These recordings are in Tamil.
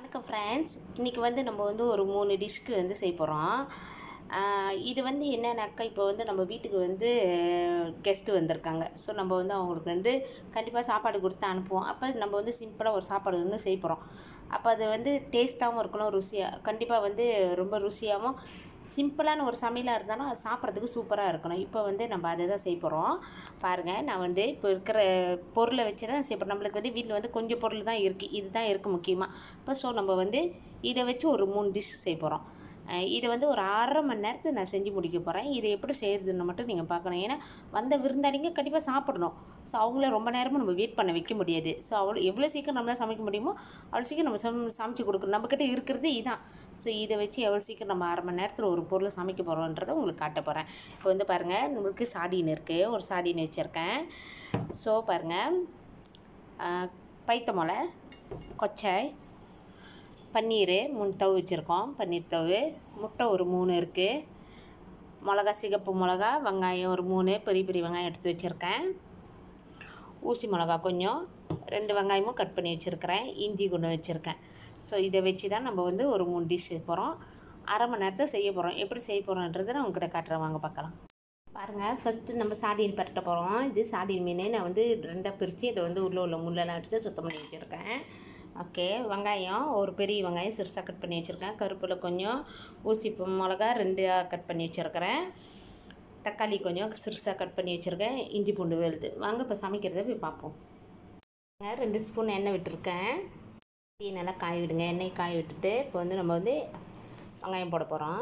வணக்கம் ஃப்ரெண்ட்ஸ் இன்றைக்கி வந்து நம்ம வந்து ஒரு மூணு டிஷ்க்கு வந்து செய்ய போகிறோம் இது வந்து என்னன்னாக்கா இப்போ வந்து நம்ம வீட்டுக்கு வந்து கெஸ்ட்டு வந்திருக்காங்க ஸோ நம்ம வந்து அவங்களுக்கு வந்து கண்டிப்பாக சாப்பாடு கொடுத்து அனுப்புவோம் அப்போ நம்ம வந்து சிம்பிளாக ஒரு சாப்பாடு வந்து செய்ய போகிறோம் அப்போ அது வந்து டேஸ்ட்டாகவும் இருக்கணும் ருசியாக கண்டிப்பாக வந்து ரொம்ப ருசியாகவும் சிம்பிளான ஒரு சமையலாக இருந்தாலும் அது சாப்பிட்றதுக்கு சூப்பராக இருக்கணும் இப்போ வந்து நம்ம அதை தான் செய்ய போகிறோம் பாருங்கள் நான் வந்து இப்போ இருக்கிற பொருளை வச்சு தான் செய்ய போகிறோம் நம்மளுக்கு வந்து வீட்டில் வந்து கொஞ்சம் பொருள் தான் இருக்குது இது தான் இருக்குது முக்கியமாக இப்போ ஸோ நம்ம வந்து இதை வச்சு ஒரு மூணு டிஷ் செய்ய போகிறோம் இதை வந்து ஒரு அரை மணி நேரத்துக்கு நான் செஞ்சு முடிக்க போகிறேன் இதை எப்படி செய்கிறதுன்னு மட்டும் நீங்கள் பார்க்கணும் ஏன்னா வந்த விருந்தாளிங்க கண்டிப்பாக சாப்பிடணும் ஸோ அவங்கள ரொம்ப நேரமும் நம்ம வெயிட் பண்ண வைக்க முடியாது ஸோ அவ்வளோ எவ்வளோ சீக்கிரம் நம்மளால் சமைக்க முடியுமோ அவ்வளோ சீக்கிரம் நம்ம சம் சமைச்சு கொடுக்கணும் நம்மக்கிட்ட இருக்கிறது இதான் ஸோ இதை வச்சு எவ்வளோ சீக்கிரம் நம்ம அரை மணி நேரத்தில் ஒரு பொருளை சமைக்க போகிறோன்றதை உங்களுக்கு காட்ட போகிறேன் இப்போ வந்து பாருங்கள் நம்மளுக்கு சாடின் இருக்குது ஒரு சாடின் வச்சுருக்கேன் ஸோ பாருங்கள் பைத்த மொளை கொச்சாய் பன்னீர் மூணு தவு வச்சுருக்கோம் பன்னீர் தவு முட்டை ஒரு மூணு இருக்குது மிளகா சிகப்பு மிளகா வெங்காயம் ஒரு மூணு பெரிய பெரிய வெங்காயம் எடுத்து வச்சுருக்கேன் ஊசி மிளகா கொஞ்சம் ரெண்டு வெங்காயமும் கட் பண்ணி வச்சுருக்கிறேன் இஞ்சி கொண்டு வச்சுருக்கேன் ஸோ இதை வச்சு தான் நம்ம வந்து ஒரு மூணு டிஷ் போகிறோம் அரை மணி நேரத்தை செய்ய போகிறோம் எப்படி செய்ய போகிறோன்றதை நான் உங்ககிட்ட காட்டுறேன் வாங்க பார்க்கலாம் பாருங்கள் ஃபஸ்ட்டு நம்ம சாடின் பரட்ட போகிறோம் இது சாடின் மீன் நான் வந்து ரெண்டாக பிரித்து இதை வந்து உள்ளே உள்ள முள்ளெல்லாம் எடுத்து சுத்தம் பண்ணி வச்சுருக்கேன் ஓகே வெங்காயம் ஒரு பெரிய வெங்காயம் சிறுசாக கட் பண்ணி வச்சுருக்கேன் கருப்பில் கொஞ்சம் ஊசி பு- மிளகா ரெண்டாக கட் பண்ணி வச்சுருக்கிறேன் தக்காளி கொஞ்சம் சிறுசாக கட் பண்ணி வச்சுருக்கேன் இஞ்சி பூண்டு வெளுது வாங்க இப்போ சமைக்கிறத போய் பார்ப்போம் பாருங்க, ரெண்டு ஸ்பூன் எண்ணெய் விட்டுருக்கேன் டீ நல்லா காய விடுங்க எண்ணெய் காய விட்டுட்டு இப்போ வந்து நம்ம வந்து வெங்காயம் போட போகிறோம்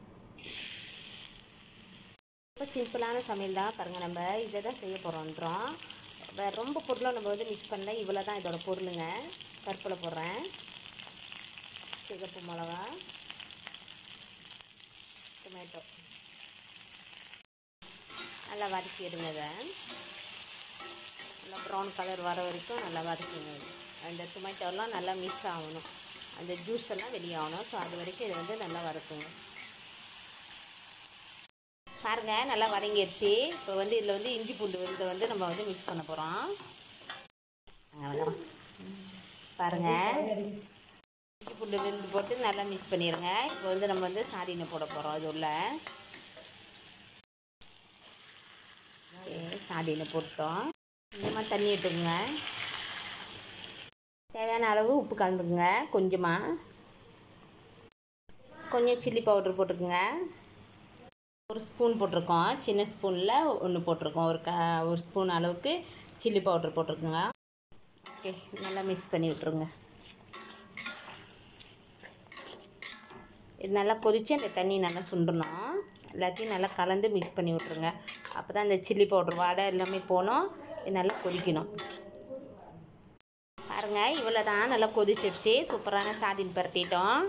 ரொம்ப சிம்பிளான சமையல் தான் பாருங்கள் நம்ம இதை தான் செய்ய போகிறோன்றோம் வேறு ரொம்ப பொருளும் நம்ம வந்து மிக்ஸ் பண்ணல இவ்வளோ தான் இதோட பொருளுங்க கருப்பில் போடுறேன் சிகப்பு மிளகா டொமேட்டோ நல்லா வதக்கி எடுங்க இதை நல்லா ப்ரௌன் கலர் வர வரைக்கும் நல்லா வதக்கிங்க இது. அந்த டொமேட்டோலாம் நல்லா மிக்ஸ் ஆகணும் அந்த ஜூஸ் எல்லாம் வெளியாகணும் ஸோ அது வரைக்கும் இதை வந்து நல்லா வதக்குங்க பாருங்க நல்லா வதங்கிடுச்சு இப்போ வந்து இதில் வந்து இஞ்சி பூண்டு விழுதை வந்து நம்ம வந்து மிக்ஸ் பண்ண போகிறோம் பாருங்க இஞ்சி பூண்டு விழுந்து போட்டு நல்லா மிக்ஸ் பண்ணிடுங்க இப்போ வந்து நம்ம வந்து சாடினை போட போகிறோம் அது உள்ள ஓகே சாடினை போட்டோம் கொஞ்சமாக தண்ணி விட்டுக்குங்க தேவையான அளவு உப்பு கலந்துக்குங்க கொஞ்சமாக கொஞ்சம் சில்லி பவுடர் போட்டுக்குங்க ஒரு ஸ்பூன் போட்டிருக்கோம் சின்ன ஸ்பூனில் ஒன்று போட்டிருக்கோம் ஒரு க ஒரு ஸ்பூன் அளவுக்கு சில்லி பவுடர் போட்டிருக்குங்க ஓகே நல்லா மிக்ஸ் பண்ணி விட்ருங்க இது நல்லா கொதித்து அந்த தண்ணி நல்லா சுண்டணும் எல்லாத்தையும் நல்லா கலந்து மிக்ஸ் பண்ணி விட்ருங்க அப்போ தான் அந்த சில்லி பவுடர் வாடை எல்லாமே போனோம் இது நல்லா கொதிக்கணும் பாருங்க இவ்வளோ தான் நல்லா கொதிச்சிடுச்சு சூப்பரான சாதின் பரட்டிட்டோம்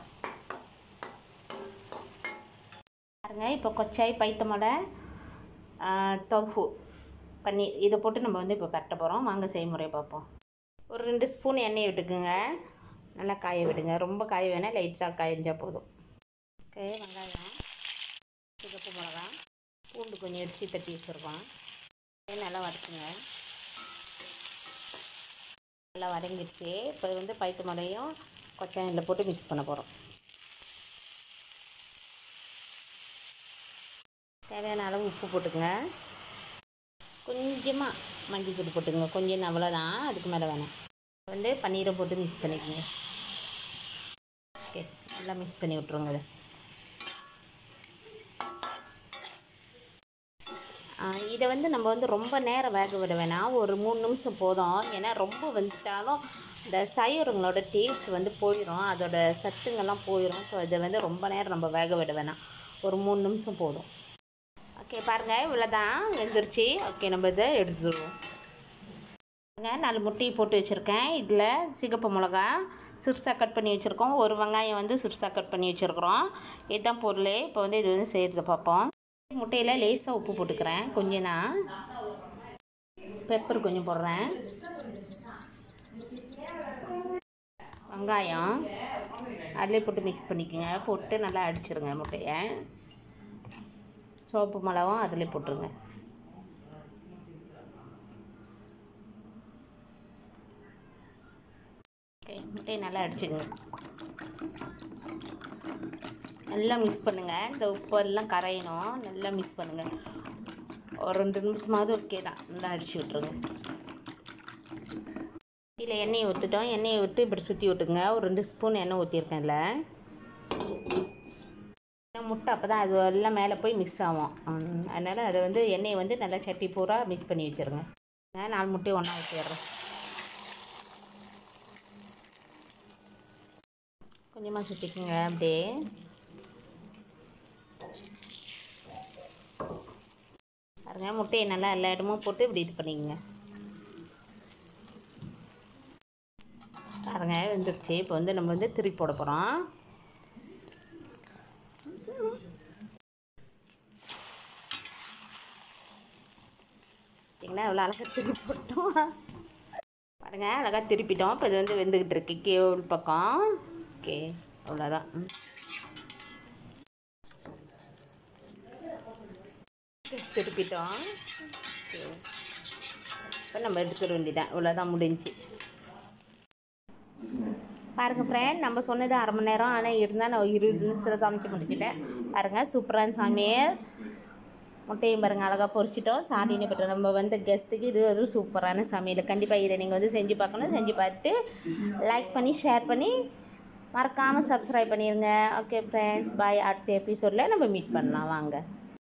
பாருங்க இப்போ கொச்சாய் பைத்தமடை தொஃபு பன்னீர் இதை போட்டு நம்ம வந்து இப்போ பரட்ட போகிறோம் வாங்க செய்முறை பார்ப்போம் ஒரு ரெண்டு ஸ்பூன் எண்ணெய் விட்டுக்குங்க நல்லா காய விடுங்க ரொம்ப காய வேணாம் லைட்டாக காய்ஞ்சால் போதும் ஓகே வெங்காயம் சிகப்பு மிளகா பூண்டு கொஞ்சம் இடிச்சு தட்டி வச்சுருக்கோம் இதை நல்லா வதக்குங்க நல்லா வதங்கிடுச்சு இப்போ வந்து பைத்து மலையும் கொச்சாயில் போட்டு மிக்ஸ் பண்ண போகிறோம் தேவையான அளவு உப்பு போட்டுக்கங்க கொஞ்சமாக மஞ்சள் தூள் போட்டுக்கங்க கொஞ்சம் அவ்வளோதான் அதுக்கு மேலே வேணாம் வந்து பன்னீரை போட்டு மிக்ஸ் பண்ணிக்கோங்க ஓகே நல்லா மிக்ஸ் பண்ணி விட்ருங்க இதை ஆ, இதை வந்து நம்ம வந்து ரொம்ப நேரம் வேக விட வேணாம் ஒரு மூணு நிமிஷம் போதும் ஏன்னா ரொம்ப வந்துட்டாலும் இந்த சைவருங்களோட டேஸ்ட் வந்து போயிடும் அதோட சத்துங்கெல்லாம் போயிடும் ஸோ இதை வந்து ரொம்ப நேரம் நம்ம வேக விட வேணாம் ஒரு மூணு நிமிஷம் போதும் ஓகே பாருங்கள் இவ்வளோ தான் வெந்துருச்சு ஓகே நம்ம இதை எடுத்துடுவோம் பாருங்க நாலு முட்டையை போட்டு வச்சுருக்கேன் இதில் சிகப்பு மிளகா சிறுசாக கட் பண்ணி வச்சுருக்கோம் ஒரு வெங்காயம் வந்து சிறுசாக கட் பண்ணி வச்சுருக்குறோம் இதுதான் பொருள் இப்போ வந்து இது வந்து செய்கிறத பார்ப்போம் முட்டையில் லேசாக உப்பு போட்டுக்கிறேன் கொஞ்சம் நான் பெப்பர் கொஞ்சம் போடுறேன் வெங்காயம் அதிலே போட்டு மிக்ஸ் பண்ணிக்கோங்க போட்டு நல்லா அடிச்சிருங்க முட்டையை சோப்பு மிளகும் அதிலே போட்டுருங்க ஓகே முட்டையை நல்லா நல்லா அடிச்சுடுங்க நல்லா மிக்ஸ் பண்ணுங்கள் இந்த உப்பு எல்லாம் கரையணும் நல்லா மிக்ஸ் பண்ணுங்கள் ஒரு ரெண்டு நிமிஷமாவது ஓகே தான் நல்லா அடிச்சு விட்ருங்க கீழே எண்ணெயை ஊற்றிட்டோம் எண்ணெயை விட்டு இப்படி சுற்றி விட்டுங்க ஒரு ரெண்டு ஸ்பூன் எண்ணெய் ஊற்றிருக்கேன் இதில் முட்டை அப்போ தான் அது எல்லாம் மேலே போய் மிக்ஸ் ஆகும் ம், அதனால் அதை வந்து எண்ணெயை வந்து நல்லா சட்டி பூரா மிக்ஸ் பண்ணி வச்சுருங்க நான் நாலு முட்டையை ஒன்றா ஊற்றிடுறேன் கொஞ்சமாக சுற்றிக்குங்க அப்படியே பாருங்க முட்டையை நல்லா எல்லா இடமும் போட்டு இப்படி இது பண்ணிக்கங்க பாருங்க வெந்துருச்சு இப்போ வந்து நம்ம வந்து திருப்பி போட போகிறோம் பார்த்தீங்களா எவ்வளோ அழகாக திருப்பி போட்டோம் பாருங்க அழகாக திருப்பிட்டோம் இப்போ இது வந்து வெந்துக்கிட்டு இருக்கு கேவல் பக்கம் ஓகே அவ்வளோதான் ம். திருப்பிட்டோம் இப்போ நம்ம எடுத்துக்க வேண்டியதான் இவ்வளோதான் முடிஞ்சு பாருங்கள் ஃப்ரெண்ட் நம்ம சொன்னது அரை மணி நேரம் ஆனால் இருந்தால் நான் இருபது நிமிஷத்தில் சமைச்சு முடிச்சிட்டேன் பாருங்கள் சூப்பரான சமையல் முட்டையும் பாருங்கள் அழகாக பொரிச்சிட்டோம் சாட்டினே பட்டு நம்ம வந்து கெஸ்ட்டுக்கு இது ஒரு சூப்பரான சமையல் கண்டிப்பாக இதை நீங்கள் வந்து செஞ்சு பார்க்கணும் செஞ்சு பார்த்து லைக் பண்ணி ஷேர் பண்ணி மறக்காமல் சப்ஸ்கிரைப் பண்ணிடுங்க ஓகே ஃப்ரெண்ட்ஸ் பாய் அடுத்த எபிசோடில் நம்ம மீட் பண்ணலாம் வாங்க